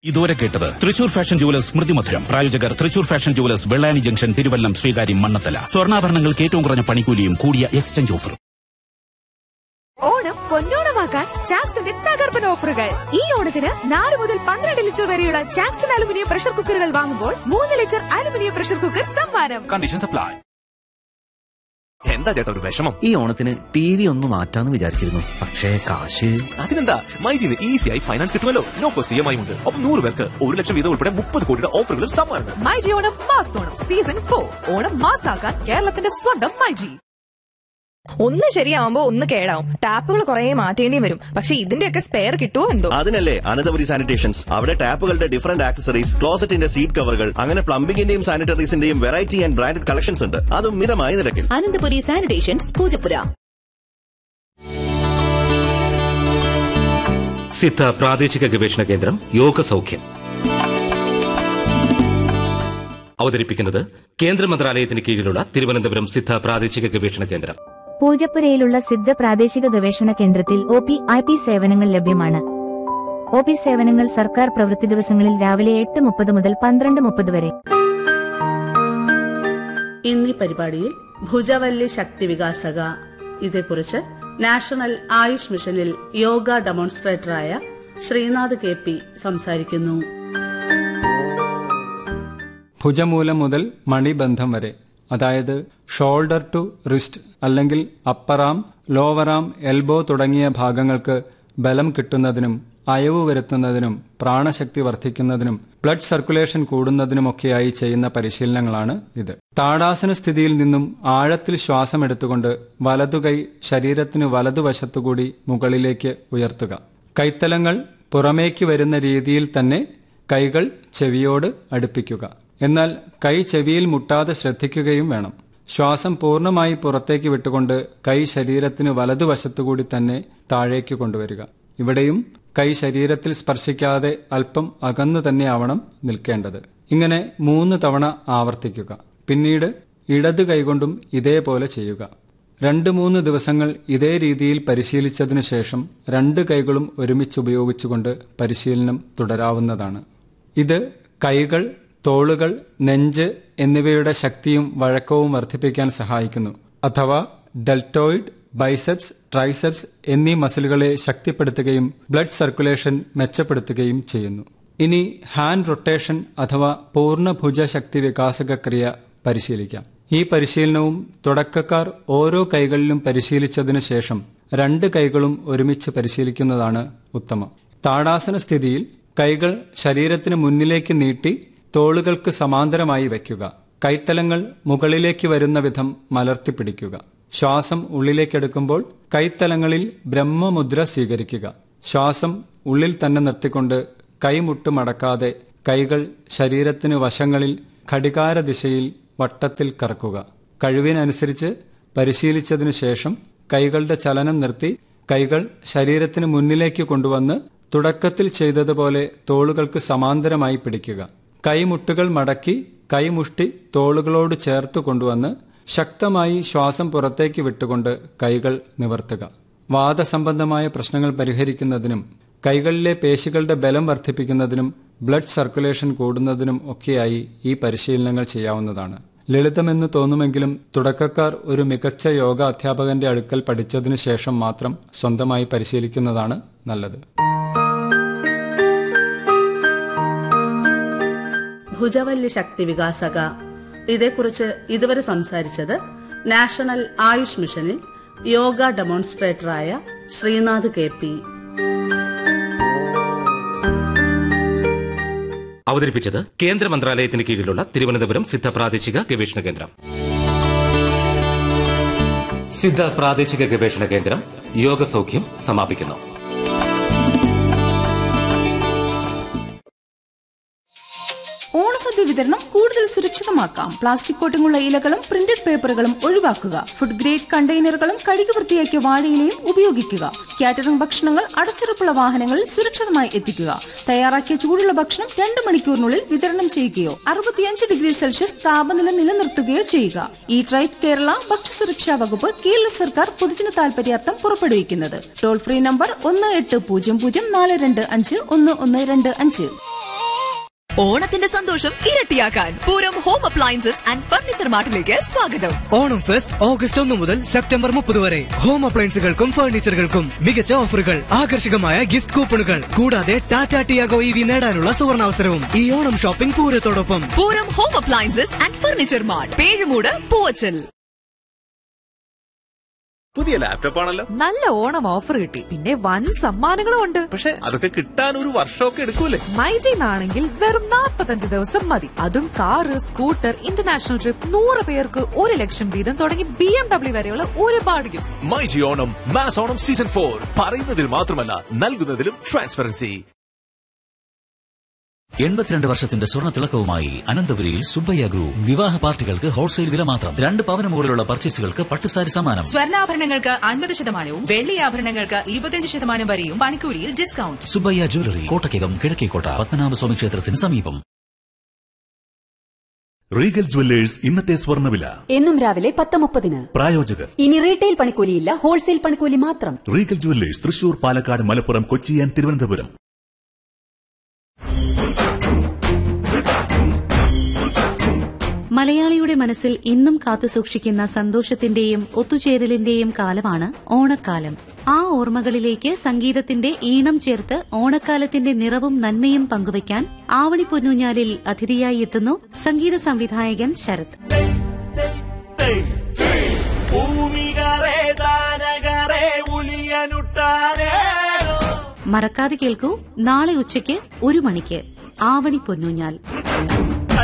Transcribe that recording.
ഇതുവരെ കേട്ടത് Thrissur fashion jewellers സ്മൃതി മധുരം പ്രായോജകർ Thrissur fashion jewellers Vellani junction Thiruvallam Sreekaryam Mannanthala സ്വർണ്ണാഭരണങ്ങൾക്ക് ഏറ്റവും കുറഞ്ഞ പണിക്കൂലിയും കൂടിയ എക്സ്ചേഞ്ച് ഓഫർ ഓണം പൊന്നോണമാക്കാൻ ചാക്സിന്റെ തകർപ്പൻ ഓഫറുകൾ ഈ ഓണത്തിന് നാല് മുതൽ പന്ത്രണ്ട് ലിറ്റർ വരെയുള്ള ചാക്സൺ അലുമിനിയം പ്രഷർ കുക്കറുകൾ വാങ്ങുമ്പോൾ മൂന്ന് ലിറ്റർ അലുമിനിയം പ്രഷർ കുക്കർ സമ്മാനം കണ്ടീഷൻ സപ്ലൈ എന്താ ചേട്ടാ ഒരു വിഷമം ഈ ഓണത്തിന് ടി വി ഒന്ന് മാറ്റാന്ന് വിചാരിച്ചിരുന്നു പക്ഷേ കാശ് അതിനെന്താ മൈജിന്ന് ഈസിയായി ഫൈനാൻസ് കിട്ടുമല്ലോ no cost E M I ഉണ്ട് ഒപ്പം നൂറ് പേർക്ക് ഒരു ലക്ഷം വീതം ഉൾപ്പെടെ മുപ്പത് കോടിയുടെ ഓഫറുകളും സമ്മാനം myG Onam mass Onam season four Onam മാസാക്കാൻ കേരളത്തിന്റെ സ്വന്തം മൈജി ഒന്ന് ശരിയാവുമ്പോ ഒന്ന് കേടാവും ടാപ്പുകൾ കുറെ മാറ്റേണ്ടി വരും പക്ഷെ ഇതിന്റെയൊക്കെ സ്പെയർ കിട്ടുമോ എന്തോ അതിനല്ലേ അനന്തപുരി സാനിറ്റേഷൻസ് അവിടെ ടാപ്പുകളുടെ ഡിഫറന്റ് ആക്സസറീസ് ക്ലോസറ്റിന്റെ സീറ്റ് കവറുകൾ അങ്ങനെ പ്ലംബിംഗിന്റെയും സാനിറ്ററീസിന്റെയും വെറൈറ്റി ആൻഡ് ബ്രാൻഡഡ് കളക്ഷൻസ് ഉണ്ട് അതും മിതമായ നിരക്കിൽ അനന്തപുരി സാനിറ്റേഷൻസ് പൂജപ്പുര സിദ്ധ പ്രാദേശിക ഗവേഷണ കേന്ദ്രം യോഗ സൗഖ്യം അവതരിപ്പിക്കുന്നത് കേന്ദ്ര മന്ത്രാലയത്തിന് കീഴിലുള്ള തിരുവനന്തപുരം സിദ്ധ പ്രാദേശിക ഗവേഷണ കേന്ദ്രം പൂജപ്പുരയിലുള്ള സിദ്ധ പ്രാദേശിക ഗവേഷണ കേന്ദ്രത്തിൽ ഒ പി ഐ പി സേവനങ്ങൾ ലഭ്യമാണ് ഒ പി സേവനങ്ങൾ സർക്കാർ പ്രവൃത്തി ദിവസങ്ങളിൽ രാവിലെ എട്ട് മുപ്പത് മുതൽ പന്ത്രണ്ട് മുപ്പത് വരെ ഇന്നീ പരിപാടിയിൽ ഭുജവല്ലി ശക്തി വികാസക ഇതേക്കുറിച്ച് നാഷണൽ ആയുഷ് മിഷനിൽ യോഗ ഡെമോൺസ്ട്രേറ്ററായ ശ്രീനാഥ് കെ പി സംസാരിക്കുന്നു ഭുജമൂലം മുതൽ മണിബന്ധം വരെ അതായത് ഷോൾഡർ ടു റിസ്റ്റ് അല്ലെങ്കിൽ അപ്പറാം ലോവറാം എൽബോ തുടങ്ങിയ ഭാഗങ്ങൾക്ക് ബലം കിട്ടുന്നതിനും അയവ് വരുത്തുന്നതിനും പ്രാണശക്തി വർദ്ധിക്കുന്നതിനും ബ്ലഡ് സർക്കുലേഷൻ കൂടുന്നതിനുമൊക്കെയായി ചെയ്യുന്ന പരിശീലനങ്ങളാണ് ഇത് താടാസന സ്ഥിതിയിൽ നിന്നും ആഴത്തിൽ ശ്വാസം എടുത്തുകൊണ്ട് വലതുകൈ ശരീരത്തിന് വലതുവശത്തുകൂടി മുകളിലേക്ക് ഉയർത്തുക കൈത്തലങ്ങൾ പുറമേക്ക് വരുന്ന രീതിയിൽ തന്നെ കൈകൾ ചെവിയോട് അടുപ്പിക്കുക എന്നാൽ കൈ ചെവിയിൽ മുട്ടാതെ ശ്രദ്ധിക്കുകയും വേണം ശ്വാസം പൂർണ്ണമായി പുറത്തേക്ക് വിട്ടുകൊണ്ട് കൈ ശരീരത്തിന് വലതുവശത്തുകൂടി തന്നെ താഴേക്ക് കൊണ്ടുവരിക ഇവിടെയും കൈ ശരീരത്തിൽ സ്പർശിക്കാതെ അല്പം അകന്നു തന്നെ ആവണം നിൽക്കേണ്ടത് ഇങ്ങനെ മൂന്ന് തവണ ആവർത്തിക്കുക പിന്നീട് ഇടത് കൈകൊണ്ടും ഇതേപോലെ ചെയ്യുക രണ്ട് മൂന്ന് ദിവസങ്ങൾ ഇതേ രീതിയിൽ പരിശീലിച്ചതിനു ശേഷം രണ്ട് കൈകളും ഒരുമിച്ച് ഉപയോഗിച്ചുകൊണ്ട് പരിശീലനം തുടരാവുന്നതാണ് ഇത് കൈകൾ തോളുകൾ നെഞ്ച് എന്നിവയുടെ ശക്തിയും വഴക്കവും വർദ്ധിപ്പിക്കാൻ സഹായിക്കുന്നു അഥവാ ഡെൽറ്റോയിഡ് ബൈസെപ്സ് ട്രൈസെപ്സ് എന്നീ മസിലുകളെ ശക്തിപ്പെടുത്തുകയും ബ്ലഡ് സർക്കുലേഷൻ മെച്ചപ്പെടുത്തുകയും ചെയ്യുന്നു ഇനി ഹാൻഡ് റൊട്ടേഷൻ അഥവാ പൂർണ്ണഭുജ ശക്തി വികാസക ക്രിയ പരിശീലിക്കാം ഈ പരിശീലനവും തുടക്കക്കാർ ഓരോ കൈകളിലും പരിശീലിച്ചതിനു ശേഷം രണ്ട് കൈകളും ഒരുമിച്ച് പരിശീലിക്കുന്നതാണ് ഉത്തമം താടാസന സ്ഥിതിയിൽ കൈകൾ ശരീരത്തിന് മുന്നിലേക്ക് നീട്ടി തോളുകൾക്ക് സമാന്തരമായി വയ്ക്കുക കൈത്തലങ്ങൾ മുകളിലേക്ക് വരുന്ന വിധം മലർത്തി പിടിക്കുക ശ്വാസം ഉള്ളിലേക്കെടുക്കുമ്പോൾ കൈത്തലങ്ങളിൽ ബ്രഹ്മമുദ്ര സ്വീകരിക്കുക ശ്വാസം ഉള്ളിൽ തന്നെ നിർത്തിക്കൊണ്ട് കൈമുട്ട് മടക്കാതെ കൈകൾ ശരീരത്തിന് വശങ്ങളിൽ ഘടികാര ദിശയിൽ വട്ടത്തിൽ കറക്കുക കഴിവിനനുസരിച്ച് പരിശീലിച്ചതിനു ശേഷം കൈകളുടെ ചലനം നിർത്തി കൈകൾ ശരീരത്തിന് മുന്നിലേക്ക് കൊണ്ടുവന്ന് തുടക്കത്തിൽ ചെയ്തതുപോലെ തോളുകൾക്ക് സമാന്തരമായി പിടിക്കുക കൈമുട്ടുകൾ മടക്കി കൈമുഷ്ടി തോളുകളോട് ചേർത്ത് കൊണ്ടുവന്ന് ശക്തമായി ശ്വാസം പുറത്തേക്ക് വിട്ടുകൊണ്ട് കൈകൾ നിവർത്തുക വാദസംബന്ധമായ പ്രശ്നങ്ങൾ പരിഹരിക്കുന്നതിനും കൈകളിലെ പേശികളുടെ ബലം വർദ്ധിപ്പിക്കുന്നതിനും ബ്ലഡ് സർക്കുലേഷൻ കൂടുന്നതിനും ഒക്കെയായി ഈ പരിശീലനങ്ങൾ ചെയ്യാവുന്നതാണ് ലളിതമെന്ന് തോന്നുമെങ്കിലും തുടക്കക്കാർ ഒരു മികച്ച യോഗ അധ്യാപകന്റെ അടുക്കൽ പഠിച്ചതിനു ശേഷം മാത്രം സ്വന്തമായി പരിശീലിക്കുന്നതാണ് നല്ലത് ഭുജവല്ലി ശക്തി വികാസക ഇതേക്കുറിച്ച് ഇതുവരെ സംസാരിച്ചത് നാഷണൽ ആയുഷ് മിഷനിൽ യോഗ ഡെമോൺസ്ട്രേറ്ററായ ശ്രീനാഥ് കെ പി അവതരിപ്പിച്ചത് കേന്ദ്ര മന്ത്രാലയത്തിന് കീഴിലുള്ള തിരുവനന്തപുരം സിദ്ധ പ്രാദേശിക ഗവേഷണ കേന്ദ്രം സിദ്ധ പ്രാദേശിക ഗവേഷണ കേന്ദ്രം യോഗ സൗഖ്യം സമാപിക്കുന്നു ഓണസദ്യ വിതരണം കൂടുതൽ സുരക്ഷിതമാക്കാം പ്ലാസ്റ്റിക് കോട്ടിങ്ങുള്ള ഇലകളും പ്രിന്റഡ് പേപ്പറുകളും ഒഴിവാക്കുക ഫുഡ് ഗ്രേഡ് കണ്ടെയ്നറുകളും കഴുകി വൃത്തിയാക്കിയ വാഴയിലയും ഉപയോഗിക്കുക കാറ്ററിംഗ് ഭക്ഷണങ്ങൾ അടച്ചുറപ്പുള്ള വാഹനങ്ങളിൽ സുരക്ഷിതമായി എത്തിക്കുക തയ്യാറാക്കിയ ചൂടുള്ള ഭക്ഷണം രണ്ട് മണിക്കൂറിനുള്ളിൽ വിതരണം ചെയ്യുകയോ അറുപത്തിയഞ്ച് ഡിഗ്രി സെൽഷ്യസ് താപനില നിലനിർത്തുകയോ ചെയ്യുക ഈ ട്രൈറ്റ് കേരള ഭക്ഷ്യസുരക്ഷാ വകുപ്പ് കേരള സർക്കാർ പൊതുജന താൽപര്യാർത്ഥം പുറപ്പെടുവിക്കുന്നത് ടോൾ ഫ്രീ നമ്പർ ഒന്ന് എട്ട് പൂജ്യം പൂജ്യം നാല് രണ്ട് അഞ്ച് ഒന്ന് ഒന്ന് രണ്ട് അഞ്ച് ഓണത്തിന്റെ സന്തോഷം ഇരട്ടിയാക്കാൻ Pooram home appliances and furniture മാർട്ടിലേക്ക് സ്വാഗതം ഓണം ഫെസ്റ്റ് ഓഗസ്റ്റ് ഒന്ന് മുതൽ സെപ്റ്റംബർ മുപ്പത് വരെ ഹോം അപ്ലയൻസുകൾക്കും ഫർണിച്ചറുകൾക്കും മികച്ച ഓഫറുകൾ ആകർഷകമായ ഗിഫ്റ്റ് കൂപ്പണുകൾ കൂടാതെ ടാറ്റ ടിയാഗോ ഇ വി നേടാനുള്ള സുവർണാവസരവും ഈ ഓണം ഷോപ്പിംഗ് പൂരത്തോടൊപ്പം Pooram home appliances and furniture mart Pezhummoodu Poovachal പുതിയ ലാപ്ടോപ്പ് ആണല്ലോ നല്ല ഓണം ഓഫർ കിട്ടി പിന്നെ വൻ സമ്മാനങ്ങളും ഉണ്ട് പക്ഷെ അതൊക്കെ കിട്ടാൻ ഒരു വർഷമൊക്കെ എടുക്കൂലേ മൈജിന്നാണെങ്കിൽ വെറും 45 ദിവസം മതി അതും കാറ് സ്കൂട്ടർ ഇന്റർനാഷണൽ ട്രിപ്പ് നൂറ് പേർക്ക് ഒരു ലക്ഷം വീതം തുടങ്ങി ബി എം ഡബ്ല്യു വരെയുള്ള ഒരുപാട് gift myG Onam mass Onam season four പറയുന്നതിൽ മാത്രമല്ല നൽകുന്നതിലും ട്രാൻസ്പെറൻസി എൺപത്തിരണ്ട് വർഷത്തിന്റെ സ്വർണ്ണ തിളക്കവുമായി അനന്തപുരിയിൽ സുബ്ബയ്യ ഗ്രൂപ്പ് വിവാഹ പാർട്ടികൾക്ക് ഹോൾസെയിൽ വില മാത്രം രണ്ട് പവന് മുകളിലുള്ള പർച്ചേസുകൾക്ക് പട്ടുസാരി സമ്മാനം സ്വർണ്ണാഭരണങ്ങൾക്ക് അൻപത് ശതമാനവും വെള്ളി ആഭരണങ്ങൾക്ക് ഇരുപത്തിയഞ്ച് ശതമാനം വരെയും പണിക്കൂലിയിൽ ഡിസ്കൗണ്ട് സുബ്ബയ്യ ജ്വല്ലറി കോട്ടയ്ക്കകം കിഴക്കേക്കോട്ട പത്മനാഭസ്വാമി ക്ഷേത്രത്തിന് സമീപം റീഗൽ ജുവല്ലേഴ്സ് ഇന്നത്തെ സ്വർണ്ണവില എന്നും രാവിലെ പത്ത് മുപ്പതിന് പ്രായോജകർ ഇനി റീറ്റെയിൽ പണിക്കൂലിയില്ല ഹോൾസെയിൽ പണിക്കൂലി മാത്രം Regal jewellers Thrissur Palakkad Malappuram Kochi and Thiruvananthapuram മലയാളിയുടെ മനസ്സിൽ ഇന്നും കാത്തുസൂക്ഷിക്കുന്ന സന്തോഷത്തിന്റെയും ഒത്തുചേരലിന്റെയും കാലമാണ് ഓണക്കാലം ആ ഓർമ്മകളിലേക്ക് സംഗീതത്തിന്റെ ഈണം ചേർത്ത് ഓണക്കാലത്തിന്റെ നിറവും നന്മയും പങ്കുവയ്ക്കാൻ ആവണി പൊന്നൂഞ്ഞാലിൽ അതിഥിയായി എത്തുന്നു സംഗീത സംവിധായകൻ ശരത് മറക്കാതെ കേൾക്കൂ നാളെ ഉച്ചയ്ക്ക് ഒരു മണിക്ക് ആവണി പൊന്നൂഞ്ഞാൽ